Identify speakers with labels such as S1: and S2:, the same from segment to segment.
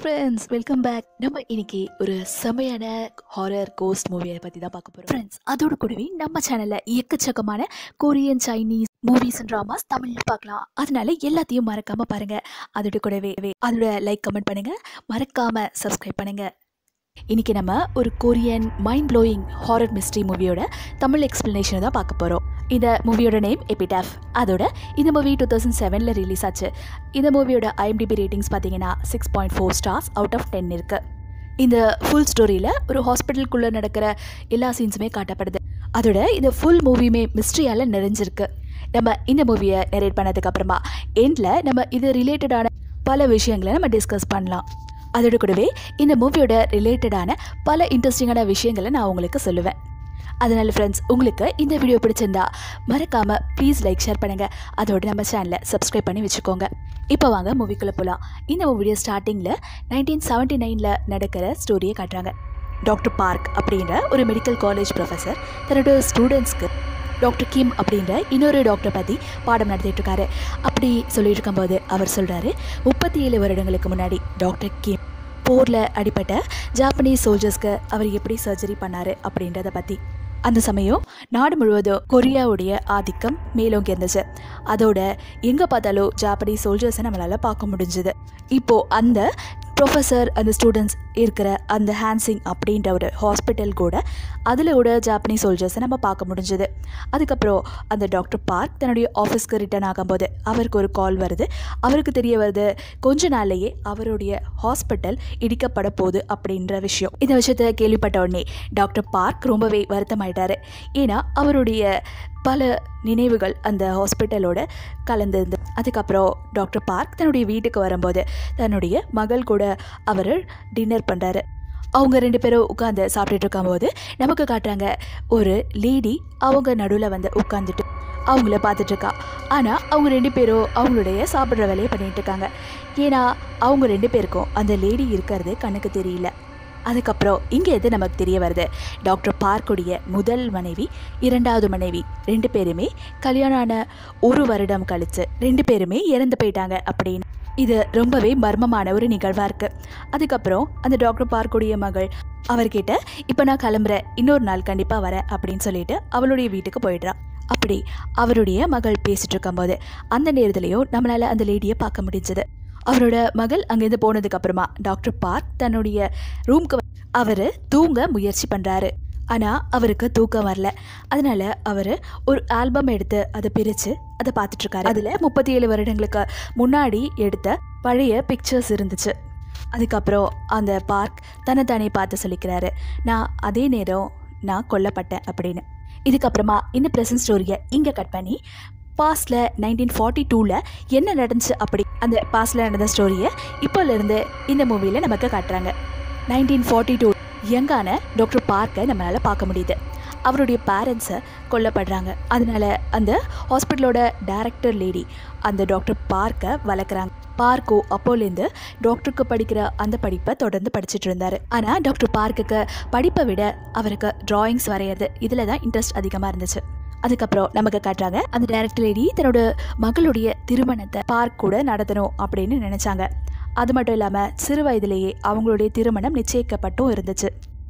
S1: friends welcome back நம்ம இன்னைக்கு ஒரு செமையான ஹாரர் கோஸ்ட் மூவியை பற்றி தான் பார்க்க போகிறோம் ஃப்ரெண்ட்ஸ் அதோட கூடவே நம்ம சேனலில் எக்கச்சக்கமான Korean Chinese movies and dramas தமிழில் பார்க்கலாம் அதனால எல்லாத்தையும் மறக்காமல் பாருங்கள் அதோட கூடவே அதோட லைக் கமெண்ட் பண்ணுங்கள் மறக்காமல் சப்ஸ்கிரைப் பண்ணுங்கள் இன்னைக்கு நம்ம ஒரு Korean mind blowing horror mystery மூவியோட தமிழ் எக்ஸ்பிளனேஷனை தான் பார்க்க போகிறோம் இந்த மூவியோட நேம் எபிடாஃப் அதோட இந்த மூவி டூ தௌசண்ட் செவனில் ரிலீஸ் ஆச்சு இந்த மூவியோட ஐஎம்டிபி ரேட்டிங்ஸ் பார்த்தீங்கன்னா six point four stars out of ten இருக்கு இந்த ஃபுல் ஸ்டோரியில் ஒரு ஹாஸ்பிட்டலுக்குள்ளே நடக்கிற எல்லா சீன்ஸுமே காட்டப்படுது அதோட இந்த ஃபுல் மூவியுமே மிஸ்ட்ரியால் நிறைஞ்சிருக்கு நம்ம இந்த மூவியை நரேட் பண்ணதுக்கு அப்புறமா எண்டில் நம்ம இது ரிலேட்டடான பல விஷயங்களை நம்ம டிஸ்கஸ் பண்ணலாம் அதோட கூடவே இந்த மூவியோட ரிலேட்டடான பல இன்ட்ரெஸ்டிங்கான விஷயங்களை நான் உங்களுக்கு சொல்லுவேன் அதனால ஃப்ரெண்ட்ஸ் உங்களுக்கு இந்த வீடியோ பிடிச்சிருந்தா மறக்காம ப்ளீஸ் லைக் ஷேர் பண்ணுங்க அதோட நம்ம சேனலை சப்ஸ்கிரைப் பண்ணி வச்சுக்கோங்க இப்போ வாங்க மூவிக்குள்ளே போகலாம் இந்த மூவியோட ஸ்டார்டிங்கில் நைன்டீன் செவன்ட்டி நைனில் நடக்கிற ஸ்டோரியை காட்டுறாங்க டாக்டர் பார்க் அப்படின்ற ஒரு மெடிக்கல் காலேஜ் ப்ரொஃபஸர் தன்னோட ஸ்டூடெண்ட்ஸ்க்கு டாக்டர் கிம் அப்படின்ற இன்னொரு டாக்டர் பற்றி பாடம் நடத்திட்டு இருக்காரு அப்படி சொல்லிட்டு இருக்கும்போது அவர் சொல்கிறாரு முப்பத்தி ஏழு வருடங்களுக்கு முன்னாடி டாக்டர் கிம் போரில் அடிப்பட்ட ஜாப்பனீஸ் சோல்ஜர்ஸ்க்கு அவர் எப்படி சர்ஜரி பண்ணார் அப்படின்றத பற்றி அந்த சமயம் நாடு முழுவதும் கொரியாவுடைய ஆதிக்கம் மேலோங்கி இருந்துச்சு அதோட எங்கே பார்த்தாலும் ஜாப்பனீஸ் சோல்ஜர்ஸை நம்மளால் பார்க்க முடிஞ்சுது இப்போது அந்த ப்ரொஃபஸர் அந்த ஸ்டூடெண்ட்ஸ் இருக்கிற அந்த ஹான்சிங் அப்படின்ற ஒரு ஹாஸ்பிட்டல் கூட அதில் கூட ஜாப்பனீஸ் சோல்ஜர்ஸை நம்ம பார்க்க முடிஞ்சது அதுக்கப்புறம் அந்த டாக்டர் பார்க் தன்னுடைய ஆஃபீஸ்க்கு ரிட்டர்ன் ஆகும்போது அவருக்கு ஒரு கால் வருது அவருக்கு தெரிய வருது கொஞ்ச நாள்லேயே அவருடைய ஹாஸ்பிட்டல் இடிக்கப்பட போகுது அப்படின்ற விஷயம் இந்த விஷயத்தை கேள்விப்பட்ட உடனே டாக்டர் பார்க் ரொம்பவே வருத்தமாயிட்டாரு ஏன்னா அவருடைய பல நினைவுகள் அந்த ஹாஸ்பிட்டலோட கலந்துருந்து அதுக்கப்புறம் டாக்டர் பார்க் தன்னுடைய வீட்டுக்கு வரும்போது தன்னுடைய மகள் கூட அவர் டின்னர் பண்ணுறாரு அவங்க ரெண்டு பேரும் உட்காந்து சாப்பிட்டுட்டு இருக்கும்போது நமக்கு காட்டுறாங்க ஒரு லேடி அவங்க நடுவில் வந்து உட்காந்துட்டு அவங்கள பார்த்துட்டு இருக்கா ஆனால் அவங்க ரெண்டு பேரும் அவங்களுடைய சாப்பிட்ற வேலையை பண்ணிட்டு இருக்காங்க ஏன்னா அவங்க ரெண்டு பேருக்கும் அந்த லேடி இருக்கிறது கண்ணுக்கு தெரியல அதுக்கப்புறம் இங்கே எது நமக்கு தெரிய வருது டாக்டர் பார்க்குடைய முதல் மனைவி இரண்டாவது மனைவி ரெண்டு பேருமே கல்யாணம் ஆன ஒரு வருடம் கழித்து ரெண்டு பேருமே இறந்து போயிட்டாங்க அப்படின்னு இது ரொம்பவே மர்மமான ஒரு நிகழ்வாக இருக்குது அதுக்கப்புறம் அந்த டாக்டர் பார்க்குடைய மகள் அவர்கிட்ட இப்போ நான் கிளம்புறேன் இன்னொரு நாள் கண்டிப்பாக வரேன் அப்படின்னு சொல்லிட்டு அவளுடைய வீட்டுக்கு போயிடுறா அப்படி அவருடைய மகள் பேசிட்டு இருக்கும்போது அந்த நேரத்துலையும் நம்மளால் அந்த லேடியை பார்க்க முடிஞ்சது அவரோட மகள் அங்கேருந்து போனதுக்கு அப்புறமா டாக்டர் பார்க் தன்னுடைய ரூம்க்கு அவர் தூங்க முயற்சி பண்ணுறாரு ஆனால் அவருக்கு தூக்கம் வரல அதனால அவர் ஒரு ஆல்பம் எடுத்து அதை பிரித்து அதை பார்த்துட்ருக்காரு அதில் முப்பத்தி ஏழு வருடங்களுக்கு முன்னாடி எடுத்த பழைய பிக்சர்ஸ் இருந்துச்சு அதுக்கப்புறம் அந்த பார்க் தன்னைத்தானே பார்த்து சொல்லிக்கிறாரு நான் அதே நேரம் நான் கொல்லப்பட்டேன் அப்படின்னு இதுக்கப்புறமா இந்த ப்ரெசன்ட் ஸ்டோரியை இங்கே கட் பண்ணி பாஸ்டில் நைன்டீன் ஃபார்ட்டி டூவில் என்ன நடந்துச்சு அப்படி அந்த பாஸ்டில் நடந்த ஸ்டோரியை இப்போலேருந்து இந்த மூவியில் நமக்கு காட்டுறாங்க நைன்டீன் ஃபார்ட்டி டூ யங்கான டாக்டர் பார்க்கை நம்மளால் பார்க்க முடியுது அவருடைய பேரண்ட்ஸை கொல்லப்படுறாங்க அதனால அந்த ஹாஸ்பிட்டலோட டைரக்டர் லேடி அந்த டாக்டர் பார்க்கை வளர்க்குறாங்க பார்க்கோ அப்போலேருந்து டாக்டருக்கு படிக்கிற அந்த படிப்பை தொடர்ந்து படிச்சுட்டு இருந்தார் ஆனால் டாக்டர் பார்க்குக்கு படிப்பை விட அவருக்கு டிராயிங்ஸ் வரைகிறது இதில் தான் இன்ட்ரெஸ்ட் அதிகமாக இருந்துச்சு அதுக்கப்புறம் நமக்கு காட்டுறாங்க அந்த டைரக்டர் லேடி தன்னோட மகளுடைய திருமணத்தை பார்க் கூட நடத்தணும் அப்படின்னு நினச்சாங்க அது மட்டும் இல்லாமல் சிறு வயதிலேயே அவங்களுடைய திருமணம் நிச்சயிக்கப்பட்டும் இருந்துச்சு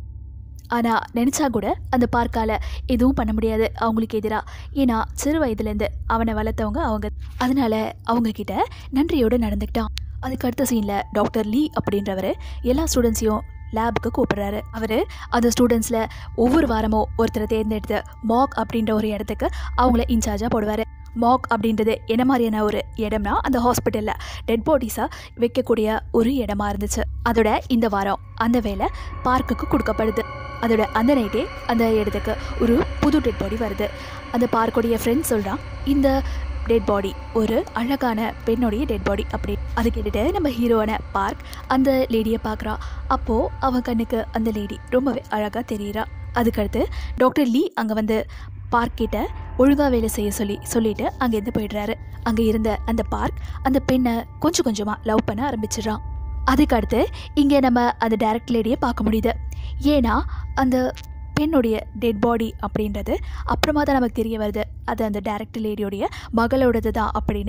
S1: ஆனால் நினச்சா கூட அந்த பார்க்கால எதுவும் பண்ண முடியாது அவங்களுக்கு எதிராக ஏன்னா சிறு வயதுலேருந்து அவனை வளர்த்தவங்க அவங்க அதனால அவங்க கிட்ட நன்றியோடு நடந்துக்கிட்டான் அதுக்கு அடுத்த சீனில் டாக்டர் லீ அப்படின்றவர் எல்லா ஸ்டூடெண்ட்ஸையும் லேபுக்கு கூப்பிட்றாரு அவர் அந்த ஸ்டூடெண்ட்ஸில் ஒவ்வொரு வாரமும் ஒருத்தரை தேர்ந்தெடுத்து மாக் அப்படின்ற ஒரு இடத்துக்கு அவங்கள இன்சார்ஜாக போடுவார் மாக் அப்படின்றது என்ன மாதிரியான ஒரு இடம்னா அந்த ஹாஸ்பிட்டலில் டெட் பாடிஸாக வைக்கக்கூடிய ஒரு இடமா இருந்துச்சு அதோட இந்த வாரம் அந்த வேலை பார்க்குக்கு கொடுக்கப்படுது அதோட அந்த நைட்டே அந்த இடத்துக்கு ஒரு புது டெட் பாடி வருது அந்த பார்க்குடைய ஃப்ரெண்ட் சொல்கிறான் இந்த டெட் பாடி ஒரு அழகான பெண்ணுடைய டெட் பாடி அப்படி அது கேட்டுட்டு நம்ம ஹீரோவான பார்க் அந்த லேடியை பார்க்குறா அப்போது அவன் கண்ணுக்கு அந்த லேடி ரொம்பவே அழகாக தெரியுறா அதுக்கடுத்து டாக்டர் லீ அங்கே வந்து பார்க் கிட்ட ஒழுங்காக வேலை செய்ய சொல்லி சொல்லிட்டு அங்கேருந்து போயிடுறாரு அங்கே இருந்த அந்த பார்க் அந்த பெண்ணை கொஞ்சம் கொஞ்சமாக லவ் பண்ண ஆரம்பிச்சிடுறான் அதுக்கடுத்து இங்கே நம்ம அந்த டேரக்ட் லேடியை பார்க்க முடியுது ஏன்னா அந்த பெண்ணுடைய டெட் பாடி அப்படின்றது அப்புறமா தான் நமக்கு தெரிய வருது அது அந்த டேரக்டர் லேடியோடைய மகளோடது தான் அப்படின்னு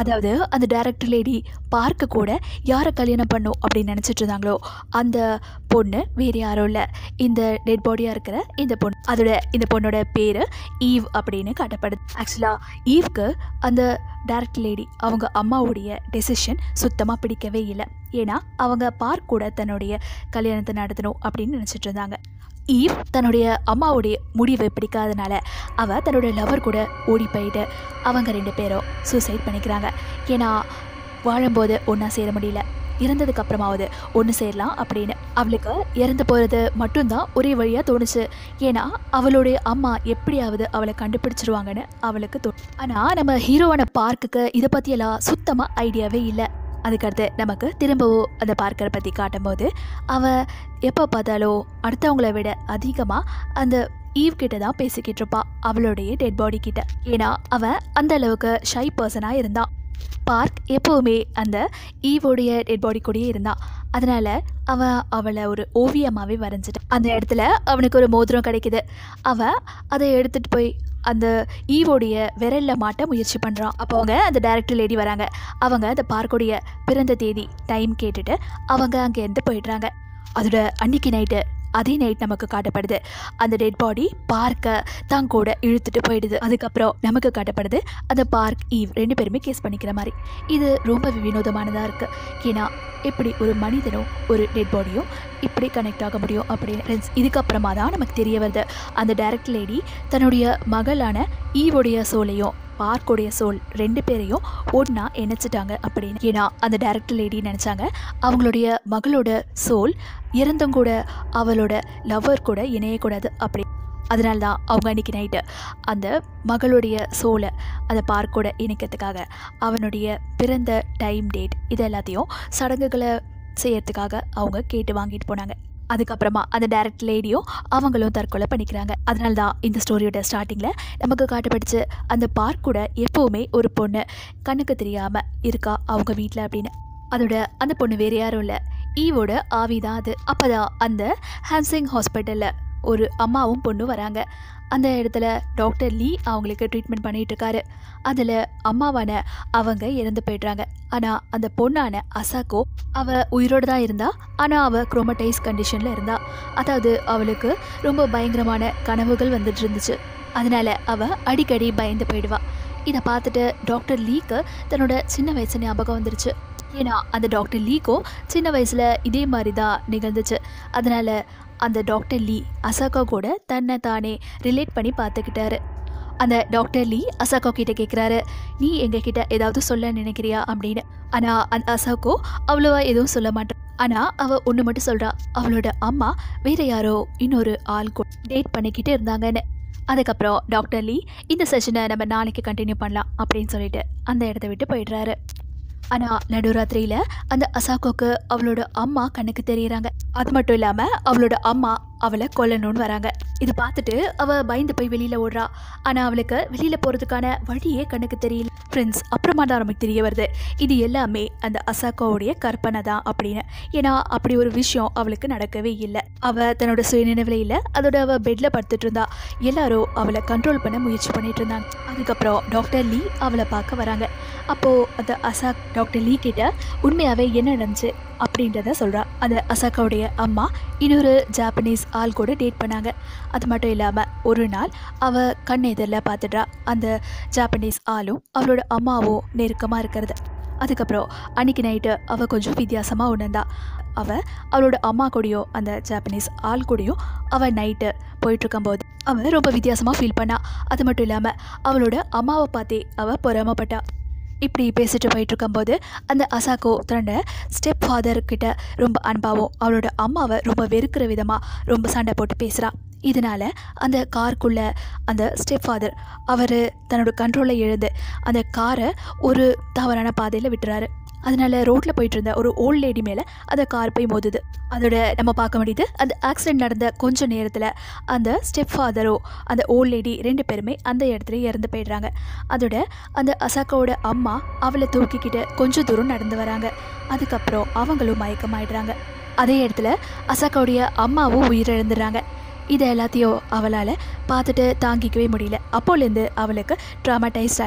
S1: அதாவது அந்த டைரக்டர் லேடி பார்க்க கூட யாரை கல்யாணம் பண்ணும் அப்படின்னு நினச்சிட்டு இருந்தாங்களோ அந்த பொண்ணு வேறு யாரும் இல்லை இந்த டெட் பாடியாக இருக்கிற இந்த பொண்ணு அதோட இந்த பொண்ணோட பேர் ஈவ் அப்படின்னு காட்டப்படுது ஆக்சுவலாக ஈவ்க்கு அந்த டைரக்டர் லேடி அவங்க அம்மாவுடைய டெசிஷன் சுத்தமாக பிடிக்கவே இல்லை ஏன்னா அவங்க பார்க் கூட தன்னுடைய கல்யாணத்தை நடத்தணும் அப்படின்னு நினச்சிட்டு இருந்தாங்க ஈவ் தன்னுடைய அம்மாவுடைய முடிவை பிடிக்காதனால அவள் தன்னுடைய லவர் கூட ஓடி போயிட்டு அவங்க ரெண்டு பேரும் சூசைட் பண்ணிக்கிறாங்க ஏன்னா வாழும்போது ஒன்றா சேர முடியல இறந்ததுக்கு அப்புறமாவது ஒன்று சேரலாம் அப்படின்னு அவளுக்கு இறந்து போகிறது மட்டும்தான் ஒரே வழியாக தோணுச்சு ஏன்னா அவளுடைய அம்மா எப்படியாவது அவளை கண்டுபிடிச்சிருவாங்கன்னு அவளுக்கு தோணும் ஆனால் நம்ம ஹீரோவான பார்க்குக்கு இதை பற்றியெல்லாம் சுத்தமாக ஐடியாவே இல்லை அதுக்கடுத்து நமக்கு திரும்பவும் அந்த பார்க்கரை பற்றி காட்டும்போது அவன் எப்போ பார்த்தாலும் அடுத்தவங்கள விட அதிகமாக அந்த ஈவ் கிட்ட தான் பேசிக்கிட்டு இருப்பான் அவளுடைய டெட் பாடி கிட்ட ஏன்னா அவன் அந்த அளவுக்கு ஷை பர்சனாக இருந்தான் பார்க் எப்போவுமே அந்த ஈவோடைய டெட் பாடி கூடயே இருந்தான் அதனால அவன் அவளை ஒரு ஓவியமாகவே வரைஞ்சிட்டான் அந்த இடத்துல அவனுக்கு ஒரு மோதிரம் கிடைக்குது அவன் அதை எடுத்துகிட்டு போய் அந்த ஈவோடைய விரல்ல மாட்ட முயற்சி பண்ணுறான் அப்போ அவங்க அந்த டைரக்டர் லேடி வராங்க அவங்க அந்த பார்க்குடைய பிறந்த தேதி டைம் கேட்டுட்டு அவங்க அங்கேருந்து போயிடுறாங்க அதோட அன்னைக்கு நைட்டு அதே நைட் நமக்கு காட்டப்படுது அந்த டெட் பாடி பார்க்க தான் கூட இழுத்துட்டு போயிடுது அதுக்கப்புறம் நமக்கு காட்டப்படுது அந்த பார்க் ஈவ் ரெண்டு பேருமே கேஸ் பண்ணிக்கிற மாதிரி இது ரொம்ப வினோதமானதாக இருக்குது ஏன்னா எப்படி ஒரு மனிதனும் ஒரு டெட் பாடியும் இப்படி கனெக்ட் ஆக முடியும் அப்படின்னு Friends, இதுக்கப்புறமா தான் நமக்கு தெரிய வருது அந்த டைரக்ட் லேடி தன்னுடைய மகளான ஈவுடைய சோலையும் பார்க்குடைய சோல் ரெண்டு பேரையும் ஒன்றா இணைச்சிட்டாங்க அப்படின்னு ஏன்னா அந்த டைரக்டர் லேடி நினச்சாங்க அவங்களுடைய மகளோட சோல் இறந்தும் கூட அவளோட லவ்வர் கூட இணையக்கூடாது அப்படி அதனால தான் அவங்க அன்றைக்கி நைட்டு அந்த மகளுடைய சோலை அந்த பார்க்கோட இணைக்கிறதுக்காக அவனுடைய பிறந்த டைம் டேட் இது எல்லாத்தையும் சடங்குகளை செய்யறதுக்காக அவங்க கேட்டு வாங்கிட்டு போனாங்க அதுக்கப்புறமா அந்த டைரக்ட் லேடியும் அவங்களும் தற்கொலை பண்ணிக்கிறாங்க அதனால தான் இந்த ஸ்டோரியோட ஸ்டார்டிங்கில் நமக்கு காட்டப்பட்டுச்சு அந்த பார்க் கூட எப்போவுமே ஒரு பொண்ணு கண்ணுக்கு தெரியாமல் இருக்கா அவங்க வீட்டில் அப்படின்னு அதோட அந்த பொண்ணு வேறு யாரும் இல்லை ஈவோட ஆவி தான் அது அப்போ தான் அந்த ஹான்சிங் ஹாஸ்பிட்டலில் ஒரு அம்மாவும் பொண்ணும் வராங்க அந்த இடத்துல டாக்டர் லீ அவங்களுக்கு ட்ரீட்மெண்ட் பண்ணிட்டு இருக்காரு அதில் அம்மாவான அவங்க இறந்து போயிடுறாங்க ஆனால் அந்த பொண்ணான அசாக்கோ அவ உயிரோடு தான் இருந்தா ஆனால் அவள் குரோமடைஸ் கண்டிஷனில் இருந்தா அதாவது அவளுக்கு ரொம்ப பயங்கரமான கனவுகள் வந்துட்டு இருந்துச்சு அதனால அவ அடிக்கடி பயந்து போயிடுவா இதை பார்த்துட்டு டாக்டர் லீக்கு தன்னோட சின்ன வயசு ஞாபகம் வந்துருச்சு ஏன்னா அந்த டாக்டர் லீக்கும் சின்ன வயசில் இதே மாதிரி தான் நிகழ்ந்துச்சு அதனால அந்த டாக்டர் லீ அசாக்கா கூட தன்னை தானே ரிலேட் பண்ணி பார்த்துக்கிட்டாரு அந்த டாக்டர் லீ அசாக்கா கிட்ட கேட்குறாரு நீ எங்ககிட்ட ஏதாவது சொல்ல நினைக்கிறியா அப்படின்னு ஆனால் அந்த அசாக்கோ அவ்வளோவா எதுவும் சொல்ல மாட்டான் ஆனால் அவள் ஒன்று மட்டும் சொல்கிறா அவளோட அம்மா வேற யாரோ இன்னொரு ஆள் கூட டேட் பண்ணிக்கிட்டு இருந்தாங்கன்னு அதுக்கப்புறம் டாக்டர் லீ இந்த செஷனை நம்ம நாளைக்கு கண்டினியூ பண்ணலாம் அப்படின்னு சொல்லிட்டு அந்த இடத்த விட்டு போயிடுறாரு ஆனால் நடுராத்திரியில் அந்த அசாக்கோக்கு அவளோட அம்மா கண்ணுக்கு தெரியறாங்க அது மட்டும் இல்லாமல் அவளோட அம்மா அவளை கொல்லணும்னு வராங்க இதை பார்த்துட்டு அவள் பயந்து போய் வெளியில் ஓடுறா ஆனால் அவளுக்கு வெளியில் போகிறதுக்கான வழியே கண்ணுக்கு தெரியல ஃப்ரெண்ட்ஸ் அப்புறமா தான் நமக்கு தெரிய வருது இது எல்லாமே அந்த அசாக்கோவுடைய கற்பனை தான் அப்படின்னு ஏன்னா அப்படி ஒரு விஷயம் அவளுக்கு நடக்கவே இல்லை அவள் தன்னோட சுயநினைவில் இல்லை அதோட அவள் பெட்டில் படுத்துட்டு இருந்தா எல்லாரும் அவளை கண்ட்ரோல் பண்ண முயற்சி பண்ணிட்டு இருந்தாங்க அதுக்கப்புறம் டாக்டர் லீ அவளை பார்க்க வராங்க அப்போது அந்த அசாக் டாக்டர் லீ கிட்ட உண்மையாகவே என்ன நடந்துச்சு அப்படின்றத சொல்கிறா அந்த அசாக்காவுடைய அம்மா இன்னொரு ஜாப்பனீஸ் ஆள் கூட டேட் பண்ணாங்க அது மட்டும் இல்லாமல் ஒரு நாள் அவ கண் எதிரில் பார்த்துட்றா அந்த ஜாப்பனீஸ் ஆளும் அவளோட அம்மாவும் நெருக்கமாக இருக்கிறது அதுக்கப்புறம் அன்னைக்கு நைட்டு அவள் கொஞ்சம் வித்தியாசமாக உணர்ந்தா அவள் அவளோட அம்மா கூடயும் அந்த ஜாப்பனீஸ் ஆள் கூடயும் அவள் நைட்டு போயிட்டுருக்கும்போது அவள் ரொம்ப வித்தியாசமாக ஃபீல் பண்ணா அது மட்டும் இல்லாமல் அவளோட அம்மாவை பார்த்தே அவள் பொறாமப்பட்டா இப்படி பேசிட்டு போயிட்டு இருக்கும்போது அந்த அசாக்கோ தன்னோட ஸ்டெப் ஃபாதர் கிட்ட ரொம்ப அன்பாவும் அவளோட அம்மாவை ரொம்ப வெறுக்கிற விதமாக ரொம்ப சண்டை போட்டு பேசுகிறா இதனால அந்த காருக்குள்ள அந்த ஸ்டெப் ஃபாதர் அவர் தன்னோட கண்ட்ரோலை எழுந்து அந்த காரை ஒரு தவறான பாதையில் விட்டுறாரு அதனால ரோட்டில் போயிட்டு இருந்த ஒரு ஓல்ட் லேடி மேலே அந்த கார் போய் மோதுது அதோட நம்ம பார்க்க முடியுது அந்த ஆக்சிடென்ட் நடந்த கொஞ்ச நேரத்தில் அந்த ஸ்டெப் ஃபாதரோ அந்த ஓல்ட் லேடி ரெண்டு பேருமே அந்த இடத்துல இறந்து போயிடுறாங்க அதோட அந்த அசாக்காவோட அம்மா அவளை தூக்கிக்கிட்டு கொஞ்சம் தூரம் நடந்து வராங்க அதுக்கப்புறம் அவங்களும் மயக்கமாயிடுறாங்க அதே இடத்துல அசாக்காவுடைய அம்மாவும் உயிரிழந்துடுறாங்க இதை எல்லாத்தையும் அவளால் பார்த்துட்டு தாங்கிக்கவே முடியல அப்போலேருந்து அவளுக்கு ட்ராமாடைஸ்ட் ஆயிடு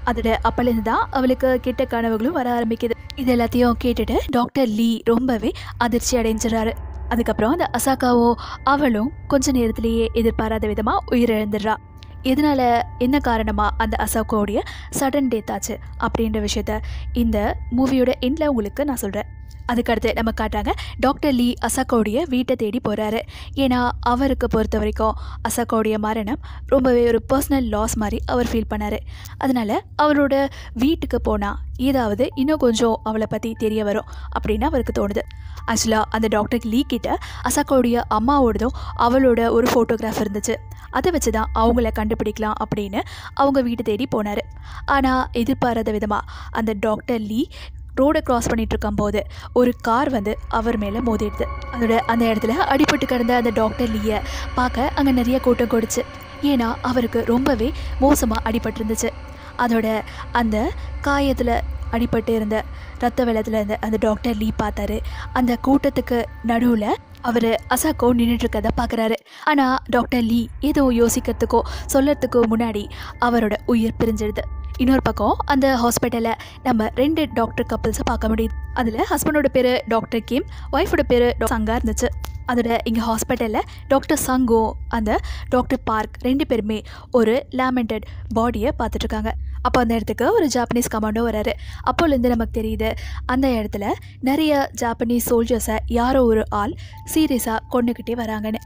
S1: அதோட அப்பலேருந்து தான் அவளுக்கு கெட்ட கனவுகளும் வர ஆரம்பிக்குது இது எல்லாத்தையும் கேட்டுட்டு டாக்டர் லீ ரொம்பவே அதிர்ச்சி அடைஞ்சிடறாரு அதுக்கப்புறம் அந்த அசாக்காவோ அவளும் கொஞ்ச நேரத்திலேயே எதிர்பாராத விதமாக உயிரிழந்துடுறா இதனால என்ன காரணமாக அந்த அசாக்கோடைய சடன் டெத் ஆச்சு அப்படின்ற விஷயத்த இந்த மூவியோட எண்டில் உங்களுக்கு நான் சொல்கிறேன் அதுக்கடுத்து நம்ம காட்டாங்க டாக்டர் லீ அசாக்கோடைய வீட்டை தேடி போகிறாரு ஏன்னா அவருக்கு பொறுத்த வரைக்கும் அசாக்கோடைய மரணம் ரொம்பவே ஒரு பர்சனல் லாஸ் மாதிரி அவர் ஃபீல் பண்ணார் அதனால் அவரோட வீட்டுக்கு போனால் ஏதாவது இன்னும் கொஞ்சம் அவளை பற்றி தெரிய வரும் அப்படின்னு அவருக்கு தோணுது ஆக்சுவலாக அந்த டாக்டர் லீ கிட்ட அசாக்கோடைய அம்மாவோடதும் அவளோட ஒரு ஃபோட்டோகிராஃப் இருந்துச்சு அதை வச்சு தான் அவங்கள கண்டுபிடிக்கலாம் அப்படின்னு அவங்க வீட்டு தேடி போனார் ஆனால் எதிர்பாராத விதமாக அந்த டாக்டர் லீ ரோடை கிராஸ் பண்ணிட்டு இருக்கும்போது ஒரு கார் வந்து அவர் மேலே மோதிடுது அதோட அந்த இடத்துல அடிபட்டு கிடந்த அந்த டாக்டர் லீயை பார்க்க அங்கே நிறைய கூட்டம் கொடுச்சு ஏன்னா அவருக்கு ரொம்பவே மோசமாக அடிபட்டிருந்துச்சு அதோட அந்த காயத்தில் அடிபட்டு இருந்த ரத்த வெள்ளத்தில் இருந்த அந்த டாக்டர் லீ பார்த்தாரு அந்த கூட்டத்துக்கு நடுவில் அவர் அசாக்கோ நின்றுட்டுருக்கதை பார்க்குறாரு ஆனால் டாக்டர் லீ ஏதோ யோசிக்கிறதுக்கோ சொல்லறதுக்கோ முன்னாடி அவரோட உயிர் பிரிஞ்சிடுது இன்னொரு பக்கம் அந்த ஹாஸ்பிட்டலில் நம்ம ரெண்டு டாக்டர் கப்பிள்ஸை பார்க்க முடியுது அதில் ஹஸ்பண்டோட பேர் டாக்டர் கிம் ஒய்ஃபோட பேர் சங்கா இருந்துச்சு அதோட இங்கே ஹாஸ்பிட்டலில் டாக்டர் சங்கோ அந்த டாக்டர் பார்க் ரெண்டு பேருமே ஒரு லேமெண்டட் பாடியை பார்த்துட்ருக்காங்க அப்போ அந்த இடத்துக்கு ஒரு ஜாப்பனீஸ் கமாண்டோ வராரு அப்போலேருந்து நமக்கு தெரியுது அந்த இடத்துல நிறைய ஜாப்பனீஸ் சோல்ஜர்ஸை யாரோ ஒரு ஆள் சீரியஸாக கொண்டுக்கிட்டே வராங்கன்னு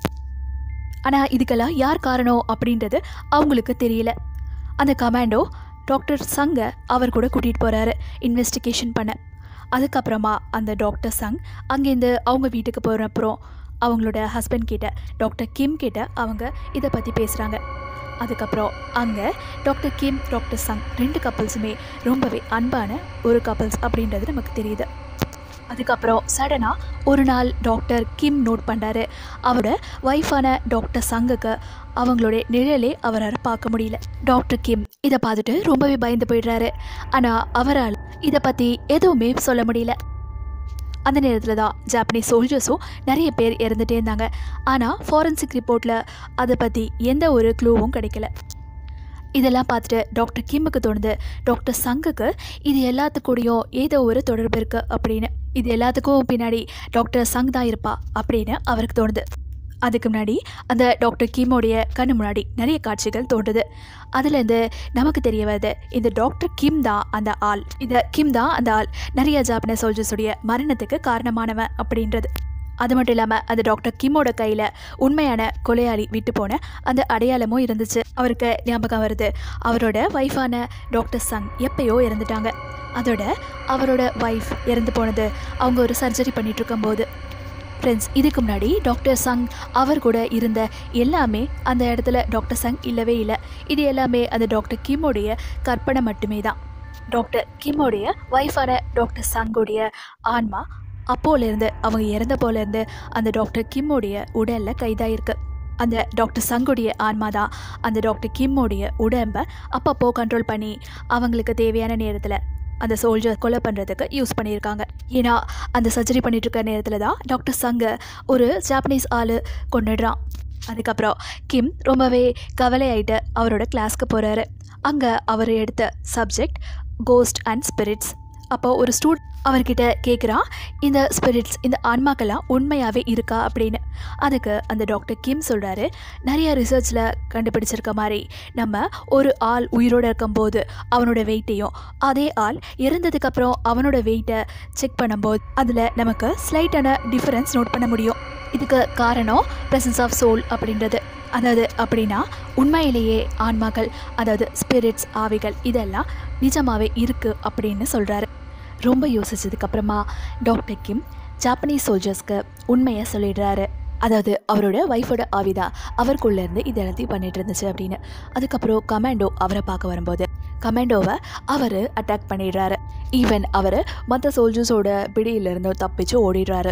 S1: ஆனால் இதுக்கெல்லாம் யார் காரணம் அப்படின்றது அவங்களுக்கு தெரியல அந்த கமாண்டோ டாக்டர் சங்கை அவர் கூட கூட்டிகிட்டு போகிறாரு இன்வெஸ்டிகேஷன் பண்ண அதுக்கப்புறமா அந்த டாக்டர் சங் அங்கேருந்து அவங்க வீட்டுக்கு போகிற அப்புறம் அவங்களோட ஹஸ்பண்ட் கிட்ட டாக்டர் கிம் கிட்ட அவங்க இதை பற்றி பேசுகிறாங்க அதுக்கப்புறம் அங்கே டாக்டர் கிம் டாக்டர் சங் ரெண்டு கப்பல்ஸுமே ரொம்பவே அன்பான ஒரு கப்பல்ஸ் அப்படின்றது நமக்கு தெரியுது அதுக்கப்புறம் சடனாக ஒரு நாள் டாக்டர் கிம் நோட் பண்ணுறாரு அவரோட ஒய்ஃபான டாக்டர் சங்குக்கு அவங்களுடைய நிழலே அவரால் பார்க்க முடியல டாக்டர் கிம் இதை பார்த்துட்டு ரொம்பவே பயந்து போயிடுறாரு ஆனால் அவரால் இதை பற்றி எதுவுமே சொல்ல முடியல அந்த நேரத்தில் தான் ஜாப்பனீஸ் சோல்ஜர்ஸும் நிறைய பேர் இறந்துட்டே இருந்தாங்க ஆனால் ஃபாரன்சிக் ரிப்போர்ட்டில் அதை பற்றி எந்த ஒரு க்ளூவும் கிடைக்கல இதெல்லாம் பார்த்துட்டு டாக்டர் கிம்முக்கு தோணுது டாக்டர் சங்குக்கு இது எல்லாத்துக்கூடயும் ஏதோ ஒரு தொடர்பு இருக்குது அப்படின்னு இது எல்லாத்துக்கும் பின்னாடி டாக்டர் சங் தான் இருப்பா அப்படின்னு அவருக்கு தோணுது அதுக்கு முன்னாடி அந்த டாக்டர் கிம்மோடைய கண்ணு முன்னாடி நிறைய காட்சிகள் தோன்றுது அதுலேருந்து நமக்கு தெரிய வருது இந்த டாக்டர் கிம் தான் அந்த ஆள் இந்த கிம் தான் அந்த ஆள் நிறைய ஜாப்பனீஸ் சோல்ஜர்ஸுடைய மரணத்துக்கு காரணமானவன் அப்படின்றது அது மட்டும் இல்லாமல் அந்த டாக்டர் கிம்மோட கையில் உண்மையான கொலையாளி விட்டு போன அந்த அடையாளமும் இருந்துச்சு அவருக்கு ஞாபகம் வருது அவரோட ஒய்ஃபான டாக்டர் சங் எப்பயோ இறந்துட்டாங்க அதோட அவரோட ஒய்ஃப் இறந்து போனது அவங்க ஒரு சர்ஜரி பண்ணிட்டு இருக்கும்போது ஃப்ரெண்ட்ஸ் இதுக்கு முன்னாடி டாக்டர் சங் அவர் கூட இருந்த எல்லாமே அந்த இடத்துல டாக்டர் சங் இல்லவே இல்லை இது எல்லாமே அந்த டாக்டர் கிம்மோடைய கற்பனை மட்டுமே தான் டாக்டர் கிம்மோடைய ஒய்ஃபான டாக்டர் சங்கோடைய ஆன்மா அப்போலேருந்து அவங்க இறந்த போலேருந்து அந்த டாக்டர் கிம்மோடைய உடலில் கைதாயிருக்கு அந்த டாக்டர் சங்குடைய ஆன்மா தான் அந்த டாக்டர் கிம்மோடைய உடம்பை அப்பப்போ கண்ட்ரோல் பண்ணி அவங்களுக்கு தேவையான நேரத்தில் அந்த சோல்ஜர் கொலை பண்ணுறதுக்கு யூஸ் பண்ணியிருக்காங்க ஏன்னா அந்த சர்ஜரி பண்ணிட்டு இருக்க நேரத்தில் தான் டாக்டர் சங்க ஒரு ஜாப்பனீஸ் ஆள் கொண்டுடுறான் அதுக்கப்புறம் கிம் ரொம்பவே கவலையாயிட்டு அவரோட கிளாஸ்க்கு போகிறாரு அங்கே அவர் எடுத்த சப்ஜெக்ட் கோஸ்ட் அண்ட் ஸ்பிரிட்ஸ் அப்போ ஒரு ஸ்டூட் அவர்கிட்ட கேட்குறான் இந்த ஸ்பிரிட்ஸ் இந்த ஆன்மாக்கெல்லாம் உண்மையாகவே இருக்கா அப்படின்னு அதுக்கு அந்த டாக்டர் கிம் சொல்கிறாரு நிறைய ரிசர்ச்சில் கண்டுபிடிச்சிருக்க மாதிரி நம்ம ஒரு ஆள் உயிரோடு இருக்கும்போது அவனோட வெயிட்டையும் அதே ஆள் இறந்ததுக்கப்புறம் அவனோட வெயிட்டை செக் பண்ணும்போது அதில் நமக்கு ஸ்லைட்டான டிஃபரன்ஸ் நோட் பண்ண முடியும் இதுக்கு காரணம் ப்ரெசன்ஸ் ஆஃப் சோல் அப்படின்றது அதாவது அப்படின்னா உண்மையிலேயே ஆன்மாக்கள் அதாவது ஸ்பிரிட்ஸ் ஆவிகள் இதெல்லாம் நிஜமாவே இருக்குது அப்படின்னு சொல்கிறாரு ரொம்ப யோசிச்சதுக்கப்புறமா டாக்டர் கிம் ஜாப்பனீஸ் சோல்ஜர்ஸ்க்கு உண்மையை சொல்லிடுறாரு அதாவது அவரோட ஒய்ஃபோட ஆவிதா அவருக்குள்ளேருந்து இது எல்லாத்தையும் பண்ணிட்டு இருந்துச்சு அப்படின்னு அதுக்கப்புறம் கமாண்டோ அவரை பார்க்க வரும்போது கமாண்டோவை அவர் அட்டாக் பண்ணிடுறாரு ஈவன் அவர் மற்ற சோல்ஜர்ஸோட பிடியிலிருந்து தப்பிச்சு ஓடிடுறாரு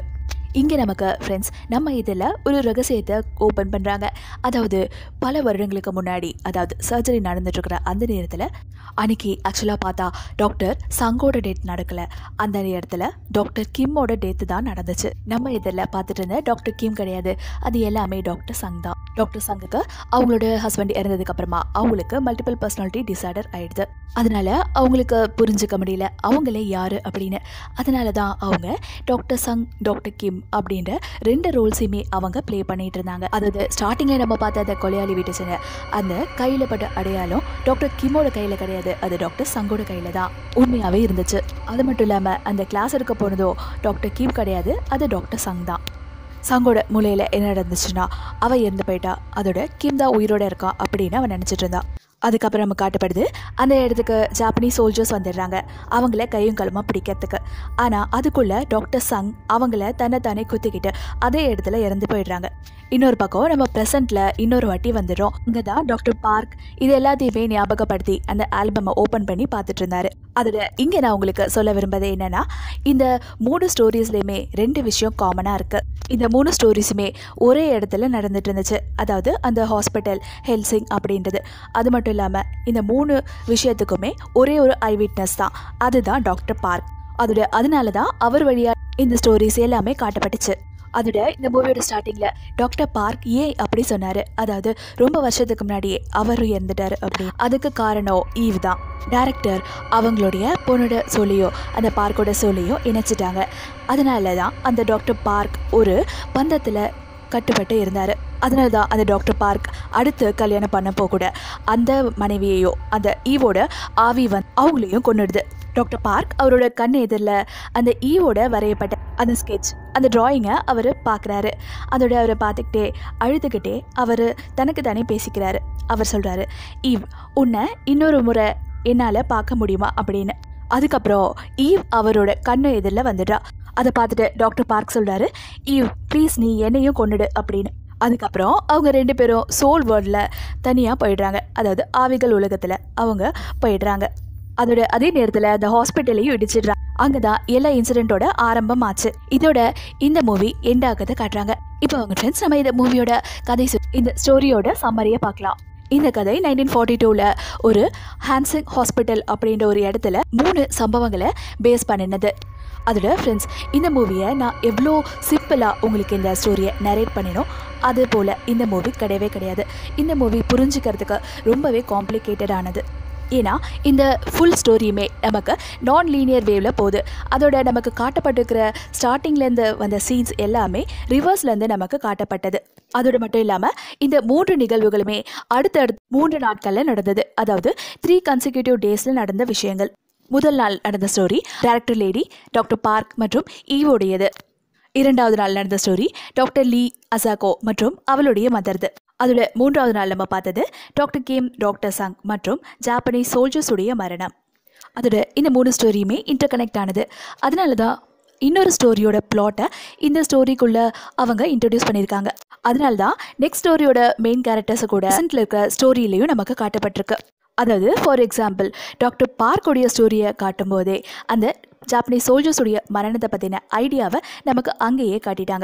S1: இங்கே நமக்கு ஃப்ரெண்ட்ஸ் நம்ம இதில் ஒரு ரகசியத்தை ஓப்பன் பண்ணுறாங்க அதாவது பல வருடங்களுக்கு முன்னாடி அதாவது சர்ஜரி நடந்துட்டுருக்கிற அந்த நேரத்தில் அன்னைக்கு ஆக்சுவலாக பார்த்தா டாக்டர் சங்கோட டேட் நடக்கலை அந்த நேரத்தில் டாக்டர் கிம்மோட டேத்து தான் நடந்துச்சு நம்ம இதில் பார்த்துட்டு இருந்த டாக்டர் கிம் கிடையாது அது எல்லாமே டாக்டர் சங் தான் டாக்டர் சங்குக்கு அவங்களோட ஹஸ்பண்ட் இறந்ததுக்கு அப்புறமா அவங்களுக்கு மல்டிபிள் பர்சனாலிட்டி டிசார்டர் ஆயிடுது அதனால அவங்களுக்கு புரிஞ்சுக்க முடியல அவங்களே யாரு அப்படின்னு அதனால தான் அவங்க டாக்டர் சங் டாக்டர் கிம் அப்படின்ற ரெண்டு ரோல்ஸையுமே அவங்க ப்ளே பண்ணிட்டு இருந்தாங்க அதாவது ஸ்டார்டிங்கில் நம்ம பார்த்த அந்த கொலையாளி வீட்டுச்சுங்க அந்த கையில் பட்ட அடையாளம் டாக்டர் கிம்மோட கையில் கிடையாது அது டாக்டர் சங்கோட கையில் தான் உண்மையாகவே இருந்துச்சு அது மட்டும் இல்லாமல் அந்த கிளாஸ் எடுக்க போனதோ டாக்டர் கிம் கிடையாது அது டாக்டர் சங் தான் சங்கோட மூலையில் என்ன நடந்துச்சுன்னா அவள் இறந்து போயிட்டா அதோட கிம் தான் உயிரோட இருக்கா அப்படின்னு அவன் நினச்சிட்டு இருந்தா அதுக்கப்புறம் நம்ம காட்டப்படுது அந்த இடத்துக்கு ஜாப்பனீஸ் சோல்ஜர்ஸ் வந்துடுறாங்க அவங்கள கையும் களமாக பிடிக்கிறதுக்கு ஆனால் அதுக்குள்ளே டாக்டர் சங் அவங்கள தன்னை தானே குத்திக்கிட்டு அதே இடத்துல இறந்து போயிடுறாங்க இன்னொரு பக்கம் நம்ம ப்ரெசண்ட்டில் இன்னொரு வாட்டி வந்துடுறோம் இங்கே தான் டாக்டர் பார்க் இது எல்லாத்தையுமே ஞாபகப்படுத்தி அந்த ஆல்பமை ஓப்பன் பண்ணி பார்த்துட்டு இருந்தாரு அதில் இங்கே நான் உங்களுக்கு சொல்ல விரும்புறது என்னென்னா இந்த மூணு ஸ்டோரிஸ்லேயுமே ரெண்டு விஷயம் காமனாக இருக்குது இந்த மூணு ஸ்டோரிஸுமே ஒரே இடத்துல நடந்துட்டு இருந்துச்சு அதாவது அந்த ஹாஸ்பிட்டல் ஹெல்சிங் அப்படின்றது அது மட்டும் இல்லாமல் இந்த மூணு விஷயத்துக்குமே ஒரே ஒரு ஐ விட்னஸ் தான் அதுதான் டாக்டர் பார்க் அதோட அதனால தான் அவர் வழியாக இந்த ஸ்டோரிஸ் எல்லாமே காட்டப்பட்டுச்சு அதோட இந்த மூவியோட ஸ்டார்டிங்கில் டாக்டர் பார்க் ஏன் அப்படி சொன்னார் அதாவது ரொம்ப வருஷத்துக்கு முன்னாடியே அவரும் இறந்துட்டார் அப்படி அதுக்கு காரணம் ஈவ் தான் டேரக்டர் அவங்களுடைய பொண்ணோட சொல்லியோ அந்த பார்க்கோட சொல்லியோ இணைச்சிட்டாங்க அதனால தான் அந்த டாக்டர் பார்க் ஒரு பந்தத்தில் கட்டுப்பட்டு இருந்தார் அதனால தான் அந்த டாக்டர் பார்க் அடுத்து கல்யாணம் பண்ணப்போ கூட அந்த மனைவியையோ அந்த ஈவோட ஆவி வந்து அவங்களையும் கொண்டுடுது டாக்டர் பார்க் அவரோட கண் எதிரில் அந்த ஈவோட வரையப்பட்ட அந்த ஸ்கெட்ச் அந்த டிராயிங்கை அவர் பார்க்குறாரு அதோட அவரை பார்த்துக்கிட்டே அழுதுகிட்டே அவர் தனக்கு தானே பேசிக்கிறாரு அவர் சொல்கிறாரு ஈவ் உன்னை இன்னொரு முறை என்னால் பார்க்க முடியுமா அப்படின்னு அதுக்கப்புறம் ஈவ் அவரோட கண்ணு எதிரில் வந்துடுறா அதை பார்த்துட்டு டாக்டர் பார்க் சொல்கிறாரு ஈவ் ப்ளீஸ் நீ என்னையும் கொண்டுடு அப்படின்னு அதுக்கப்புறம் அவங்க ரெண்டு பேரும் சோல் வேர்ல்டில் தனியாக போயிடுறாங்க அதாவது ஆவிகள் உலகத்தில் அவங்க போயிடுறாங்க அதோட அதே நேரத்தில் அந்த ஹாஸ்பிட்டலையும் இடிச்சிடுறாங்க அங்கே தான் எல்லா இன்சிடென்ட்டோட ஆரம்பம் ஆச்சு இதோட இந்த மூவி எண்ட் ஆகிறத காட்டுறாங்க இப்போ அவங்க ஃப்ரெண்ட்ஸ் நம்ம இந்த மூவியோட கதை சொ- இந்த ஸ்டோரியோட சம்மரியை பார்க்கலாம் இந்த கதை நைன்டீன் ஃபார்ட்டி டூவில் ஒரு ஹான்சிங் ஹாஸ்பிட்டல் அப்படின்ற ஒரு இடத்துல மூணு சம்பவங்களை பேஸ் பண்ணினது அதோட ஃப்ரெண்ட்ஸ் இந்த மூவியை நான் எவ்வளோ சிம்பிளாக உங்களுக்கு இந்த ஸ்டோரியை நரேட் பண்ணினோம் அது போல் இந்த மூவி கிடையவே கிடையாது இந்த மூவி புரிஞ்சுக்கிறதுக்கு ரொம்பவே காம்ப்ளிகேட்டட் ஆனது ஏன்னா இந்த ஃபுல் ஸ்டோரியுமே நமக்கு நான் லீனியர் வேவில் போகுது அதோட நமக்கு காட்டப்பட்டிருக்கிற ஸ்டார்டிங்லேருந்து வந்த சீன்ஸ் எல்லாமே ரிவர்ஸ்லேருந்து நமக்கு காட்டப்பட்டது அதோட மட்டும் இல்லாமல் இந்த மூன்று நிகழ்வுகளுமே அடுத்தடுத்து மூன்று நாட்களில் நடந்தது அதாவது த்ரீ கன்சிக்யூட்டிவ் டேஸில் நடந்த விஷயங்கள் முதல் நாள் நடந்த story director lady doctor Park மற்றும் ஈவோடையது இரண்டாவது நாள் நடந்த ஸ்டோரி டாக்டர் லீ அசாகோ மற்றும் அவளுடைய மதர்து அதோட மூன்றாவது நாள் நம்ம பார்த்தது டாக்டர் கேம் டாக்டர் சங் மற்றும் ஜாப்பனீஸ் சோல்ஜர்ஸுடைய மரணம் அதோட இந்த மூணு ஸ்டோரியுமே இன்டர் கனெக்ட் ஆனது அதனால தான் இன்னொரு ஸ்டோரியோட பிளாட்டை இந்த ஸ்டோரிக்குள்ள அவங்க இன்ட்ரடியூஸ் பண்ணியிருக்காங்க அதனால தான் நெக்ஸ்ட் ஸ்டோரியோட மெயின் கேரக்டர்ஸை கூட presentல இருக்கிற ஸ்டோரியிலையும் நமக்கு காட்டப்பட்டிருக்கு அதாவது ஃபார் எக்ஸாம்பிள் டாக்டர் பார்க்குடைய ஸ்டோரியை காட்டும்போதே அந்த ஜாப்பனீஸ் சோல்ஜர்ஸுடைய மரணத்தை பற்றின ஐடியாவை நமக்கு அங்கேயே காட்டிட்டாங்க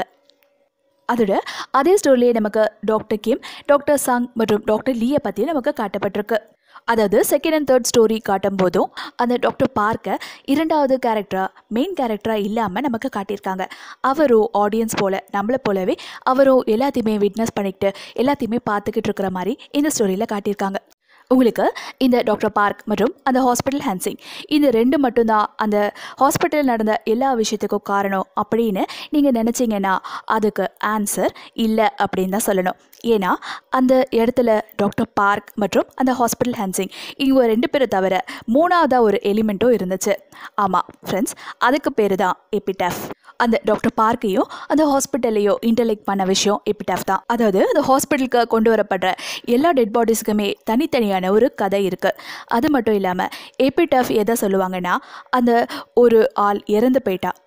S1: அதோட அதே ஸ்டோரியிலே நமக்கு டாக்டர் கிம் டாக்டர் சாங் மற்றும் டாக்டர் லீயை பற்றி நமக்கு காட்டப்பட்டிருக்கு அதாவது செகண்ட் அண்ட் தேர்ட் ஸ்டோரி காட்டும் போதும் அந்த டாக்டர் பார்க்க இரண்டாவது கேரக்டராக மெயின் கேரக்டராக இல்லாமல் நமக்கு காட்டியிருக்காங்க அவரும் ஆடியன்ஸ் போல் நம்மளை போலவே அவரும் எல்லாத்தையுமே விட்னஸ் பண்ணிக்கிட்டு எல்லாத்தையுமே பார்த்துக்கிட்டு இருக்கிற மாதிரி இந்த ஸ்டோரியில் காட்டியிருக்காங்க உங்களுக்கு இந்த டாக்டர் பார்க் மற்றும் அந்த ஹாஸ்பிட்டல் ஹேன்சிங் இந்த ரெண்டு மட்டும்தான் அந்த ஹாஸ்பிட்டல் நடந்த எல்லா விஷயத்துக்கும் காரணம் அப்படின்னு நீங்கள் நினச்சிங்கன்னா அதுக்கு ஆன்சர் இல்லை அப்படின்னு தான் சொல்லணும் ஏன்னா அந்த இடத்துல டாக்டர் பார்க் மற்றும் அந்த ஹாஸ்பிட்டல் ஹேன்சிங் இவங்க ரெண்டு பேரை தவிர மூணாவதாக ஒரு எலிமெண்ட்டும் இருந்துச்சு ஆமாம் ஃப்ரெண்ட்ஸ் அதுக்கு பேர் தான் எபிடெஃப் அந்த டாக்டர் பார்க்கையும் அந்த ஹாஸ்பிட்டலையும் இன்டர்லெக்ட் பண்ண விஷயம் எபிடெஃப் தான் அதாவது அந்த ஹாஸ்பிட்டலுக்கு கொண்டு வரப்படுற எல்லா டெட் பாடிஸுக்குமே தனித்தனியான ஒரு கதை இருக்குது அது மட்டும் இல்லாமல் எபிடெஃப் எதை சொல்லுவாங்கன்னா அந்த ஒரு ஆள் இறந்து போயிட்டா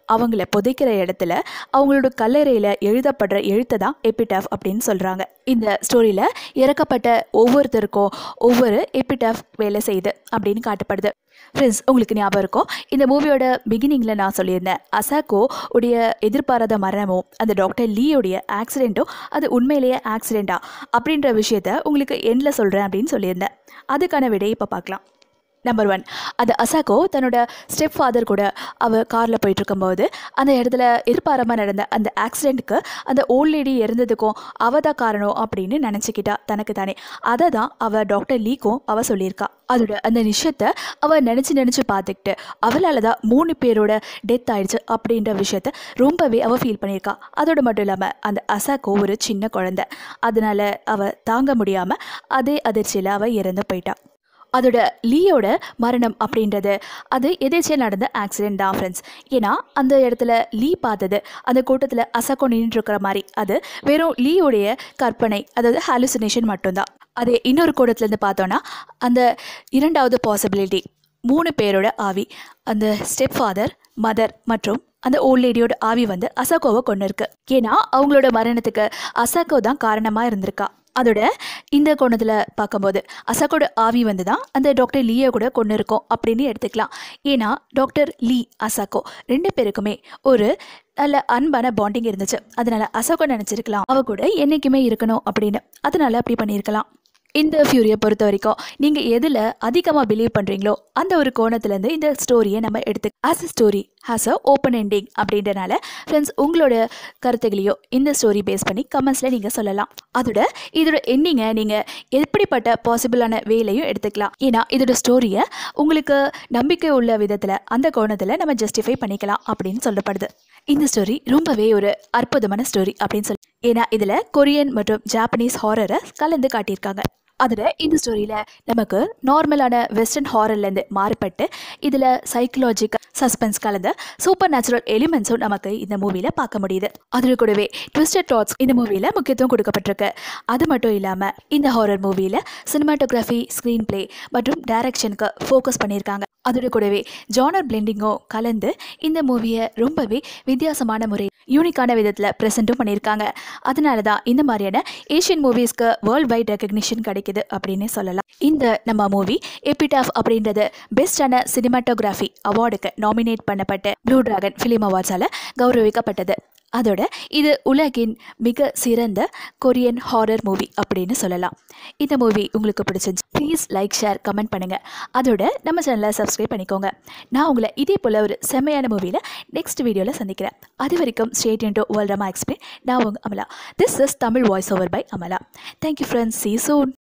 S1: அவங்கள புதைக்கிற இடத்துல அவங்களோட கல்லறையில் எழுதப்படுற எழுத்தை தான் எபிடாஃப் அப்படின்னு சொல்கிறாங்க இந்த ஸ்டோரியில் இறக்கப்பட்ட ஒவ்வொருத்தருக்கும் ஒவ்வொரு எபிடாஃப் வேலை செய்யுது அப்படின்னு காட்டப்படுது ஃப்ரெண்ட்ஸ் உங்களுக்கு ஞாபகம் இருக்கும் இந்த மூவியோட பிகினிங்கில் நான் சொல்லியிருந்தேன் அசாக்கோ உடைய எதிர்பாராத மரணமும் அந்த டாக்டர் லீயோடைய ஆக்சிடெண்ட்டும் அது உண்மையிலேயே ஆக்சிடெண்ட்டா அப்படின்ற விஷயத்த உங்களுக்கு எண்டில் சொல்கிறேன் அப்படின்னு சொல்லியிருந்தேன் அதுக்கான விடையை இப்போ பார்க்கலாம் நம்பர் ஒன் அது அசாக்கோ தன்னோட ஸ்டெப் ஃபாதர் கூட அவள் காரில் போயிட்டு இருக்கும்போது அந்த இடத்துல எதிர்பாராமல் நடந்த அந்த ஆக்சிடெண்ட்டுக்கு அந்த ஓல்ட் லேடி இறந்ததுக்கும் அவ தான் காரணம் அப்படின்னு நினச்சிக்கிட்டா தனக்கு தானே அதை தான் அவள் டாக்டர் லீக்கும் அவள் சொல்லியிருக்கா அதோட அந்த விஷயத்த அவள் நினச்சி நினச்சி பார்த்துக்கிட்டு அவளால் தான் மூணு பேரோட டெத் ஆயிடுச்சு அப்படின்ற விஷயத்த ரொம்பவே அவள் ஃபீல் பண்ணியிருக்கா அதோட மட்டும் இல்லாமல் அந்த அசாக்கோ ஒரு சின்ன குழந்தை அதனால அவள் தாங்க முடியாமல் அதே அதிர்ச்சியில் அவள் இறந்து போயிட்டா அதோட லீயோட மரணம் அப்படின்றது அது எதேச்சியாக நடந்த ஆக்சிடென்ட் தான் ஃப்ரெண்ட்ஸ் ஏன்னா அந்த இடத்துல லீ பார்த்தது அந்த கூட்டத்தில் அசக்கோ நின்றுருக்கிற மாதிரி அது வெறும் லீயோடைய கற்பனை அதாவது ஹாலுசினேஷன் மட்டும்தான் அதே இன்னொரு கூட்டத்துலேருந்து பார்த்தோன்னா அந்த இரண்டாவது பாசிபிலிட்டி மூணு பேரோட ஆவி அந்த ஸ்டெப் ஃபாதர் மதர் மற்றும் அந்த ஓல்ட் லேடியோட ஆவி வந்து அசாக்கோவை கொண்டு இருக்கு ஏன்னா அவங்களோட மரணத்துக்கு அசாக்கோ தான் காரணமாக இருந்திருக்கா அதோட இந்த கோணத்தில் பார்க்கும்போது அசாக்கோட ஆவி வந்து தான் அந்த டாக்டர் லீயை கூட கொண்டு இருக்கோம் அப்படின்னு எடுத்துக்கலாம் ஏன்னா டாக்டர் லீ அசாக்கோ ரெண்டு பேருக்குமே ஒரு நல்ல அன்பான பாண்டிங் இருந்துச்சு அதனால அசாக்கோ நினச்சிருக்கலாம் அவ கூட என்றைக்குமே இருக்கணும் அப்படின்னு அதனால அப்படி பண்ணியிருக்கலாம் இந்த ஃபியூரியை பொறுத்த வரைக்கும் நீங்கள் எதில் அதிகமாக பிலீவ் பண்ணுறீங்களோ அந்த ஒரு கோணத்துலேருந்து இந்த ஸ்டோரியை நம்ம எடுத்து as a story has a open ending அப்படின்றனால ஃப்ரெண்ட்ஸ் உங்களோட கருத்துகளையோ இந்த ஸ்டோரி பேஸ் பண்ணி கமெண்ட்ஸில் நீங்கள் சொல்லலாம் அதோட இதோட எண்டிங்கை நீங்கள் எப்படிப்பட்ட பாசிபிளான வேலையும் எடுத்துக்கலாம் ஏன்னா இதோட ஸ்டோரியை உங்களுக்கு நம்பிக்கை உள்ள விதத்தில் அந்த கோணத்தில் நம்ம ஜஸ்டிஃபை பண்ணிக்கலாம் அப்படின்னு சொல்லப்படுது இந்த ஸ்டோரி ரொம்பவே ஒரு அற்புதமான ஸ்டோரி அப்படின்னு சொல்லி ஏன்னா இதில் கொரியன் மற்றும் ஜாப்பனீஸ் ஹாரரை கலந்து காட்டியிருக்காங்க அதில் இந்த ஸ்டோரியில் நமக்கு நார்மலான வெஸ்டர்ன் ஹாரர்லேருந்து மாறுபட்டு இதில் சைக்கலாஜிக்கல் சஸ்பென்ஸ் கலந்த சூப்பர் நேச்சுரல் எலிமெண்ட்ஸும் நமக்கு இந்த மூவியில் பார்க்க முடியுது அதில் கூடவே ட்விஸ்டட் தாட்ஸ் இந்த மூவியில் முக்கியத்துவம் கொடுக்கப்பட்டிருக்கு அது மட்டும் இல்லாமல் இந்த ஹாரர் மூவியில் சினிமாட்டோகிராஃபி ஸ்க்ரீன் பிளே மற்றும் டைரக்ஷனுக்கு ஃபோக்கஸ் பண்ணியிருக்காங்க அதோட கூடவே ஜானர் பிளெண்டிங்கும் கலந்து இந்த மூவியை ரொம்பவே வித்தியாசமான முறை யூனிக்கான விதத்தில் ப்ரெசென்ட்டும் பண்ணியிருக்காங்க அதனால தான் இந்த மாதிரியான ஏஷியன் மூவிஸ்க்கு வேர்ல்ட் வைட் ரெக்கக்னிஷன் கிடைக்குது அப்படின்னு சொல்லலாம் இந்த நம்ம மூவி எபிடாஃப் அப்படின்றது பெஸ்டான சினிமாட்டோகிராஃபி அவார்டுக்கு நாமினேட் பண்ணப்பட்ட ப்ளூ டிராகன் ஃபிலிம் அவார்ட்ஸால் கௌரவிக்கப்பட்டது அதோட இது உலகின் மிக சிறந்த கொரியன் ஹாரர் மூவி அப்படின்னு சொல்லலாம் இந்த மூவி உங்களுக்கு பிடிச்சிருந்துச்சு ப்ளீஸ் லைக் ஷேர் கமெண்ட் பண்ணுங்கள் அதோட நம்ம சேனலை சப்ஸ்கிரைப் பண்ணிக்கோங்க நான் உங்களை இதே போல் ஒரு செம்மையான மூவியில் நெக்ஸ்ட் வீடியோவில் சந்திக்கிறேன் அது வரைக்கும் stay into world drama explain நான் உங்கள் Amala this is Tamil voice over by Amala thank you friends see soon